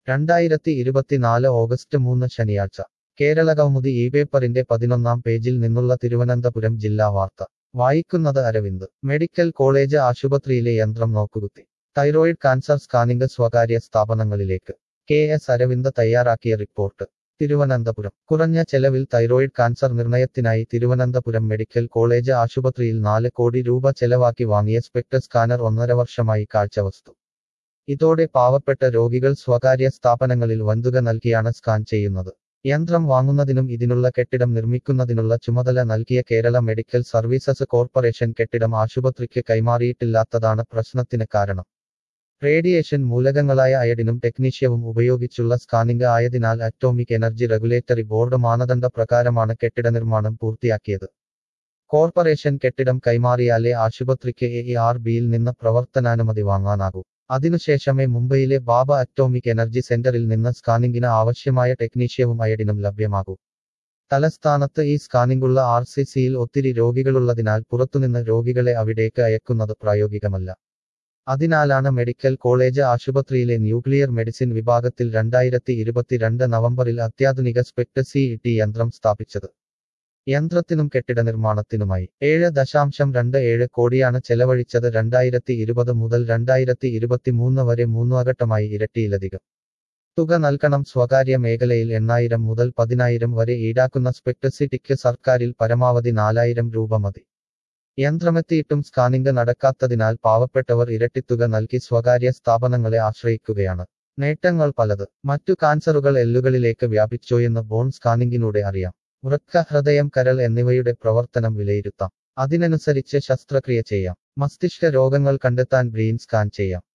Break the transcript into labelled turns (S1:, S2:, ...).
S1: രണ്ടായിരത്തി ഇരുപത്തിനാല് ഓഗസ്റ്റ് മൂന്ന് ശനിയാഴ്ച കേരള കൗമുദി ഈ പേപ്പറിന്റെ പതിനൊന്നാം പേജിൽ നിന്നുള്ള തിരുവനന്തപുരം ജില്ലാ വാർത്ത വായിക്കുന്നത് അരവിന്ദ് മെഡിക്കൽ കോളേജ് ആശുപത്രിയിലെ യന്ത്രം നോക്കുകുത്തി തൈറോയിഡ് കാൻസർ സ്കാനിംഗ് സ്വകാര്യ സ്ഥാപനങ്ങളിലേക്ക് കെ എസ് അരവിന്ദ് തയ്യാറാക്കിയ റിപ്പോർട്ട് തിരുവനന്തപുരം കുറഞ്ഞ ചെലവിൽ തൈറോയിഡ് കാൻസർ നിർണയത്തിനായി തിരുവനന്തപുരം മെഡിക്കൽ കോളേജ് ആശുപത്രിയിൽ നാല് കോടി രൂപ ചെലവാക്കി വാങ്ങിയ സ്പെക്ട് സ്കാനർ ഒന്നര വർഷമായി കാഴ്ചവസ്തു ഇതോടെ പാവപ്പെട്ട രോഗികൾ സ്വകാര്യ സ്ഥാപനങ്ങളിൽ വൻതുക നൽകിയാണ് സ്കാൻ ചെയ്യുന്നത് യന്ത്രം വാങ്ങുന്നതിനും ഇതിനുള്ള കെട്ടിടം നിർമ്മിക്കുന്നതിനുള്ള ചുമതല നൽകിയ കേരള മെഡിക്കൽ സർവീസസ് കോർപ്പറേഷൻ കെട്ടിടം ആശുപത്രിക്ക് കൈമാറിയിട്ടില്ലാത്തതാണ് പ്രശ്നത്തിന് കാരണം റേഡിയേഷൻ മൂലകങ്ങളായ അയഡിനും ടെക്നീഷ്യവും ഉപയോഗിച്ചുള്ള സ്കാനിംഗ് ആയതിനാൽ അറ്റോമിക് എനർജി റെഗുലേറ്ററി ബോർഡ് മാനദണ്ഡ പ്രകാരമാണ് കെട്ടിട നിർമ്മാണം പൂർത്തിയാക്കിയത് കോർപ്പറേഷൻ കെട്ടിടം കൈമാറിയാലേ ആശുപത്രിക്ക് എ ആർ ബിയിൽ നിന്ന് പ്രവർത്തനാനുമതി വാങ്ങാനാകൂ അതിനുശേഷമേ മുംബൈയിലെ ബാബ അറ്റോമിക് എനർജി സെന്ററിൽ നിന്ന് സ്കാനിംഗിന് ആവശ്യമായ ടെക്നീഷ്യവും അയഡിനും ലഭ്യമാകൂ തലസ്ഥാനത്ത് ഈ സ്കാനിംഗുള്ള ആർ സി സിയിൽ ഒത്തിരി രോഗികളുള്ളതിനാൽ പുറത്തുനിന്ന് രോഗികളെ അവിടേക്ക് അയക്കുന്നത് പ്രായോഗികമല്ല അതിനാലാണ് മെഡിക്കൽ കോളേജ് ആശുപത്രിയിലെ ന്യൂക്ലിയർ മെഡിസിൻ വിഭാഗത്തിൽ രണ്ടായിരത്തി ഇരുപത്തിരണ്ട് നവംബറിൽ അത്യാധുനിക സ്പെക്ട് സി ടി യന്ത്രം സ്ഥാപിച്ചത് യന്ത്രത്തിനും കെട്ടിട നിർമ്മാണത്തിനുമായി ഏഴ് ദശാംശം രണ്ട് ഏഴ് കോടിയാണ് ചെലവഴിച്ചത് രണ്ടായിരത്തി ഇരുപത് മുതൽ രണ്ടായിരത്തി ഇരുപത്തിമൂന്ന് വരെ മൂന്നുഘട്ടമായി ഇരട്ടിയിലധികം തുക നൽകണം സ്വകാര്യ മേഖലയിൽ എണ്ണായിരം മുതൽ പതിനായിരം വരെ ഈടാക്കുന്ന സ്പെക്ടസിറ്റിക്ക് സർക്കാരിൽ പരമാവധി നാലായിരം രൂപ മതി യന്ത്രമെത്തിയിട്ടും സ്കാനിംഗ് നടക്കാത്തതിനാൽ പാവപ്പെട്ടവർ ഇരട്ടിത്തുക നൽകി സ്വകാര്യ സ്ഥാപനങ്ങളെ ആശ്രയിക്കുകയാണ് നേട്ടങ്ങൾ പലത് മറ്റു കാൻസറുകൾ എല്ലുകളിലേക്ക് വ്യാപിച്ചോയെന്ന് ബോൺ സ്കാനിംഗിലൂടെ അറിയാം വൃക്ക ഹൃദയം കരൾ എന്നിവയുടെ പ്രവർത്തനം വിലയിരുത്താം അതിനനുസരിച്ച് ശസ്ത്രക്രിയ ചെയ്യാം മസ്തിഷ്ക രോഗങ്ങൾ കണ്ടെത്താൻ ബ്രെയിൻ സ്കാൻ ചെയ്യാം